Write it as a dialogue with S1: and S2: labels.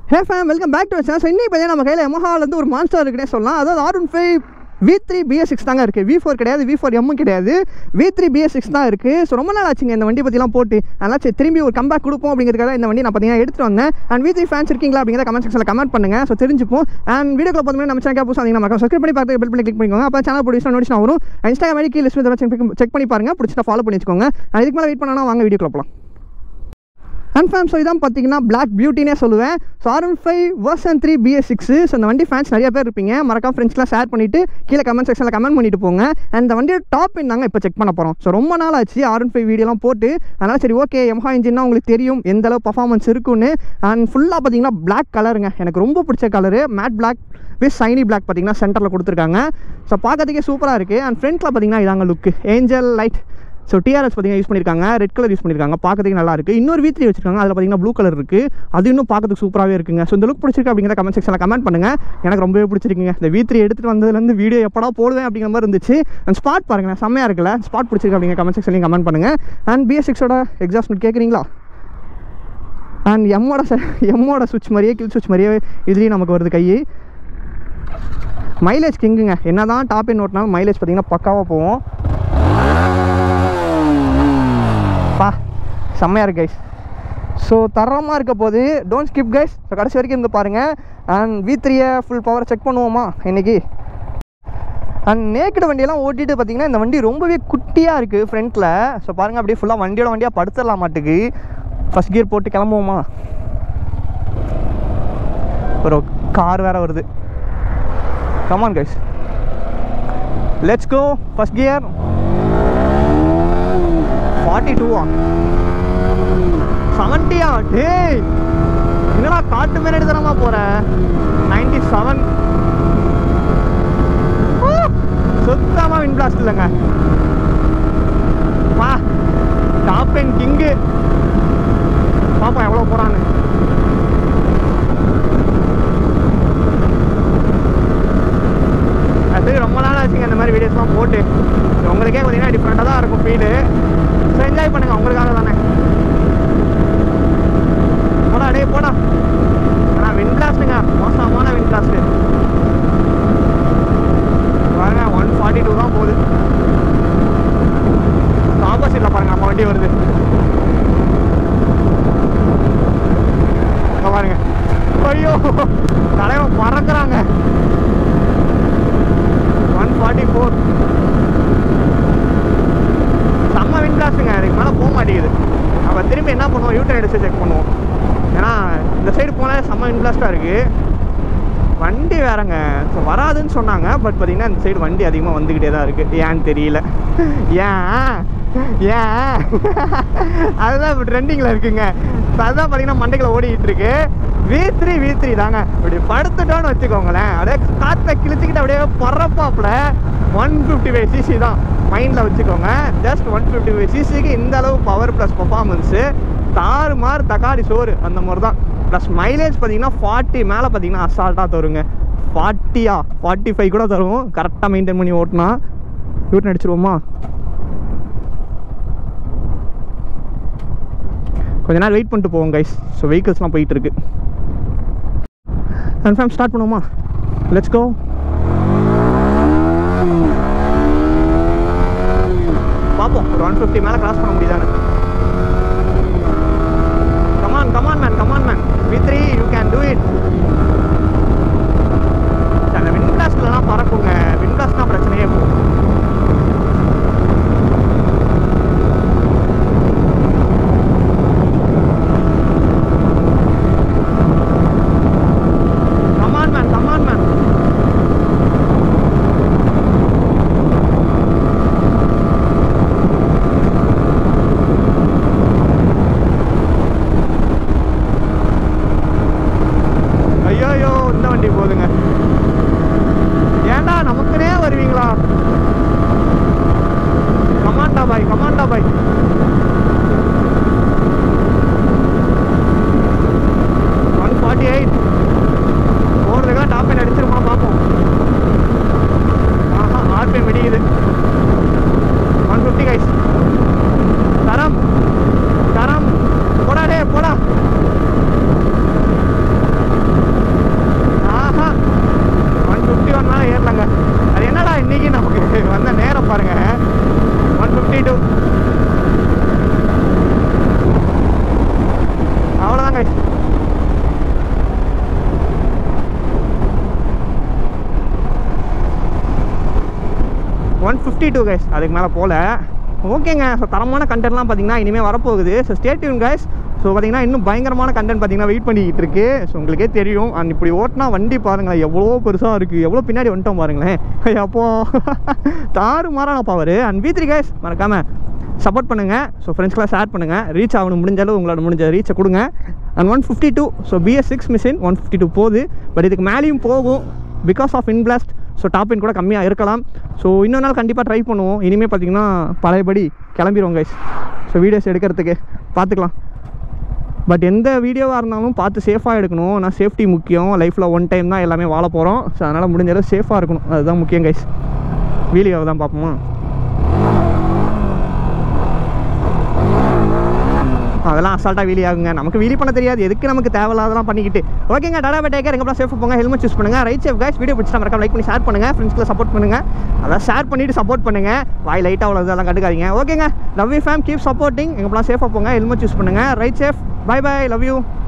S1: hey fam welcome back to channel so இன்னைக்கு பார்த்தீங்கன்னா நம்ம கையில் எமஹாலேருந்து ஒரு மான்ஸ்டர் இருக்குன்னே சொல்லலாம் அதாவது R one five V three BS six தாங்க இருக்குது வி ஃபோர் கிடையாது வி ஃபோர் எம்மும் கிடையாது வி த்ரீ பிஎஸ் சிக்ஸ் தான் இருக்குது ஸோ ரொம்ப நாள் ஆச்சுங்க இந்த வண்டி பற்றிலாம் போட்டு அதனால் சரி திரும்பி ஒரு கம்பேக் கொடுப்போம் அப்படிங்கிறதுக்காக இந்த வண்டி நான் பார்த்தீங்கன்னா எடுத்துட்டு வந்தேன் அண்ட் வி த்ரீ ஃபேன்ஸ் இருக்கீங்களா அப்படிங்கிறத கமெண்ட் செக்ஷனில் கமெண்ட் பண்ணுங்க ஸோ தெரிஞ்சுப்போம் அண்ட் வீடியோக்குள்ள பார்த்தீங்கன்னா நம்ம சேனல் புதுசாக நீங்கள் நம்ம சப்ஸ்கிரைப் பண்ணி பார்த்து பெல் பண்ணி கிளிக் பண்ணிக்கோங்க அப்போ சேனல் பிடிச்சா நோட்டிஷன் வரும் இன்ஸ்டாகிராம் ஐடி கீழே செக் செக் பண்ணி பாருங்க பிடிச்சிட்டா ஃபாலோ பண்ணி வச்சுக்கோங்க And இதுக்கு மேலே வெயிட் பண்ணனா வாங்க வீடியோக்குள்ள போகலாம் கன்ஃபார்ம் ஸோ இதான் பார்த்தீங்கன்னா பிளாக் பியூட்டினே சொல்லுவேன் so R one five version three BS six so இந்த வண்டி ஃபேன்ஸ் நிறைய பேர் இருப்பீங்க மறக்காம ஃப்ரெண்ட்ஸ்லாம் ஷேர் பண்ணிவிட்டு கீழே கமெண்ட் செக்ஷனில் கமெண்ட் பண்ணிட்டு போங்க அண்ட் இந்த வண்டியோட டாப் நாங்கள் இப்போ செக் பண்ண போகிறோம் ஸோ ரொம்ப நாள் ஆச்சு ஆர் ஒன் ஃபைவ் வீடியோலாம் போட்டு அதனால் சரி ஓகே எம்ஹா இன்ஜின்னா உங்களுக்கு தெரியும் எந்த அளவு பர்ஃபார்மன்ஸ் இருக்குன்னு அண்ட் ஃபுல்லாக பார்த்தீங்கன்னா பிளாக் கலருங்க எனக்கு ரொம்ப பிடிச்ச colour matte black with shiny black பார்த்தீங்கன்னா சென்டரில் கொடுத்துருக்காங்க ஸோ பார்க்கறதுக்கே சூப்பராக இருக்குது அண்ட் ஃப்ரண்ட்டில் பார்த்தீங்கன்னா இதாங்க look angel light so TRS பார்த்தீங்கன்னா யூஸ் பண்ணியிருக்காங்க ரெட் கலர் யூஸ் பண்ணியிருக்காங்க பார்க்கறதுக்கு நல்லா இருக்குது இன்னொரு வீ த்ரீ வச்சிருக்காங்க அதில் பார்த்தீங்கன்னா ப்ளூ கலர் இருக்குது அது இன்னும் பார்க்கறதுக்கு சூப்பராகவே இருக்குங்க ஸோ இந்த லுக் பிடிச்சிருக்கு அப்படிங்கிற கமெண்ட் செக்ஷனில் கமெண்ட் பண்ணுங்கள் எனக்கு ரொம்பவே பிடிச்சிருக்குங்க இந்த வீ த்ரீ எடுத்துகிட்டு வந்ததுலேருந்து வீடியோ எப்படா போடுவேன் அப்படிங்கிற மாதிரி இருந்துச்சு அண்ட் ஸ்பாட் பாருங்கள் செம்மையாக இருக்குல்ல ஸ்பாட் பிடிச்சிருக்கு அப்படிங்கிற கமெண்ட் செக்ஷன்லையும் கமெண்ட் பண்ணுங்கள் அண்ட் பிஎஸ் சிக்ஸோட எக்ஸாஸ்ட் நோட் கேட்குறீங்களா அண்ட் எம்மோட எம்மோட சுவிட்ச் மாதிரியே கில் சுவிட்ச் மாதிரியே இதுலேயும் நமக்கு வருது கை மைலேஜ் கிங்குங்க என்ன தான் டாப் என் ஓட்டினாலும் மைலேஜ் பார்த்தீங்கன்னா பக்காவாக போகும் பா செம்மையாக இருக்கு கைஸ் ஸோ தரமாக இருக்க போது டோன்ட் ஸ்கிப் கைஸ் ஸோ கடைசி வரைக்கும் இருந்து பாருங்கள் அண்ட் வி த்ரீயை ஃபுல் பவரை செக் பண்ணுவோமா இன்னைக்கு அண்ட் நேக்கடு வண்டியெல்லாம் ஓட்டிட்டு பார்த்தீங்கன்னா இந்த வண்டி ரொம்பவே குட்டியாக இருக்குது ஃப்ரண்ட்டில் ஸோ பாருங்கள் அப்படியே ஃபுல்லாக வண்டியோட வண்டியாக படுத்துடலாம் மாட்டுக்கு ஃபஸ்ட் கியர் போட்டு கிளம்புவோமா ஒரு கார் வேறு வருது come on guys let's go first gear forty டூவா செவன்ட்டியா டேய் என்னடா காட்டு மேலே எடுத்துறமா போற நைன்டி செவன் சுத்தமாக வின் பிளாஸ்ட் இல்லைங்க வா டாப் அண்ட் கிங்கு பாப்போம் எவ்வளோ போகிறான்னு அது ரொம்ப நாள் ஆச்சுங்க இந்த மாதிரி வீடியோஸ்லாம் போட்டு உங்களுக்கே பார்த்தீங்கன்னா டிஃப்ரெண்ட்டாக தான் இருக்கும் ஃபீடு ஸோ என்ஜாய் பண்ணுங்கள் உங்களுக்காக தானே போடா டே போடா ஆனால் வின் பிளாஸ்ட்டுங்க மோசமான வின் பிளாஸ்ட்டு பாருங்க ஒன் ஃபார்ட்டி டூ தான் போகுது ஆப்போசிட்டில் பாருங்க நம்ம வண்டி வருது இங்க பாருங்க ஐயோ தலைவன் பறக்குறாங்க ஒன் ஃபார்ட்டி ஃபோர் செம்ம விண்காசுங்க அதுக்கு மேலே போக மாட்டேங்குது நம்ம திரும்பி என்ன பண்ணுவோம் யூட்டர் அடிச்சு செக் பண்ணுவோம் ஏன்னா இந்த சைடு போனால் செம்ம வின்பிளாஸ்ட்டாக இருக்குது வண்டி வேறங்க ஸோ வராதுன்னு சொன்னாங்க பட் பார்த்தீங்கன்னா இந்த சைடு வண்டி அதிகமாக வந்துக்கிட்டே தான் இருக்குது ஏன்னு தெரியல ஏன் ஏன் அதுதான் இப்போ ட்ரெண்டிங்கில் இருக்குங்க இப்போ அதுதான் பார்த்தீங்கன்னா மண்டைக்குள்ள ஓடிக்கிட்டு இருக்கு வி த்ரீ வி த்ரீ தாங்க இப்படி படுத்துட்டோன்னு வச்சுக்கோங்களேன் அப்படியே காற்றை கிழிச்சிக்கிட்டு அப்படியே பறப்பாப்புல ஒன் ஃபிஃப்டி ஃபைவ் சிசி தான் மைண்டில் வச்சுக்கோங்க ஜஸ்ட் ஒன் ஃபிஃப்டி ஃபைவ் சிசிக்கு இந்த அளவு பவர் ப்ளஸ் பர்ஃபார்மன்ஸு தாறு மாறு தக்காளி சோறு அந்த மாதிரி தான் ப்ளஸ் மைலேஜ் பார்த்தீங்கன்னா ஃபார்ட்டி மேலே பார்த்தீங்கன்னா அசால்ட்டாக தருங்க ஃபார்ட்டியா ஃபார்ட்டி ஃபைவ் கூட தரும் கரெக்டாக மெயின்டைன் பண்ணி ஓட்டினா யூட்டன் அடிச்சிருவோமா கொஞ்ச நேரம் வெயிட் பண்ணிட்டு போவோம் கைஸ் ஸோ வெஹிக்கிள்ஸ்லாம் போயிட்டு இருக்கு கன்ஃபார்ம் ஸ்டார்ட் பண்ணுவோமா லெட்ஸ் கோ பார்ப்போம் ஒரு ஒன் ஃபிஃப்டி மேலே கிராஸ் பண்ண முடியுதானே come on come on man come on man V three you can do it அந்த விண்காஸ்ட்லாம் பறக்குங்க விண்காஸ்ட் தான் பிரச்சனையே போகும் கமான் மேன் கமான் மேன் ஐயோ இந்த வண்டி போகுதுங்க ஏன்டா நமக்குனே வருவீங்களா ஃபிஃப்டி டூ கைஸ் அதுக்கு மேலே போகல ஓகேங்க ஸோ தரமான கண்டென்ட்லாம் பார்த்தீங்கன்னா இனிமேல் வரப்போகுது ஸோ ஸ்டேட்யூன் கைஸ் ஸோ பார்த்தீங்கன்னா இன்னும் பயங்கரமான கண்டென்ட் பார்த்தீங்கன்னா வெயிட் பண்ணிக்கிட்டு இருக்கு ஸோ உங்களுக்கே தெரியும் அண்ட் இப்படி ஓட்டினா வண்டி பாருங்களேன் எவ்வளோ பெருசாக இருக்குது எவ்வளோ பின்னாடி வந்துட்டோம் பாருங்களேன் அப்போ தாறு மாறான power and V three guys மறக்காமல் சப்போர்ட் பண்ணுங்கள் ஸோ ஃப்ரெண்ட்ஸ்க்கெலாம் ஷேர் பண்ணுங்கள் ரீச் ஆகணும் முடிஞ்ச அளவு உங்களோட முடிஞ்ச ரீச்சை கொடுங்க and one fifty two so BS six machine one fifty two போகுது பட் இதுக்கு மேலேயும் போகும் பிகாஸ் ஆஃப் இன்பிளாஸ்ட் ஸோ டாப் இன் கூட கம்மியாக இருக்கலாம் ஸோ இன்னொரு நாள் கண்டிப்பாக ட்ரை பண்ணுவோம் இனிமேல் பார்த்தீங்கன்னா பழையபடி கிளம்பிடுவோம் கைஸ் ஸோ வீடியோஸ் எடுக்கிறதுக்கு பார்த்துக்கலாம் பட் எந்த வீடியோவாக இருந்தாலும் பார்த்து சேஃபாக எடுக்கணும் நான் சேஃப்டி முக்கியம் லைஃப்பில் ஒன் டைம் தான் எல்லாமே வாழ போகிறோம் ஸோ அதனால் முடிஞ்ச அளவு சேஃபாக இருக்கணும் அதுதான் முக்கியம் கைஸ் வீடியோவை தான் பார்ப்போமா அதெல்லாம் அசால்ட்டாக வீலி ஆகுங்க நமக்கு வீலி பண்ண தெரியாது எதுக்கு நமக்கு தேவையில்லாதெல்லாம் பண்ணிக்கிட்டு ஓகேங்க டாடா பை டேக்கர் எங்கே சேஃபாக போங்க ஹெல்மெட் யூஸ் பண்ணுங்க ரைட் சேஃப் கைஸ் வீடியோ பிடிச்சா மறக்காம லைக் பண்ணி ஷேர் பண்ணுங்க ஃப்ரெண்ட்ஸ்க்குள்ள சப்போர்ட் பண்ணுங்க அதான் ஷேர் பண்ணிட்டு சப்போர்ட் பண்ணுங்க வாய் லைட்டாக அவ்வளோ இதெல்லாம் கண்டுக்காதீங்க ஓகேங்க love you fam keep supporting எங்கெல்லாம் சேஃபாக போங்க ஹெல்மெட் யூஸ் பண்ணுங்க ride safe bye bye love you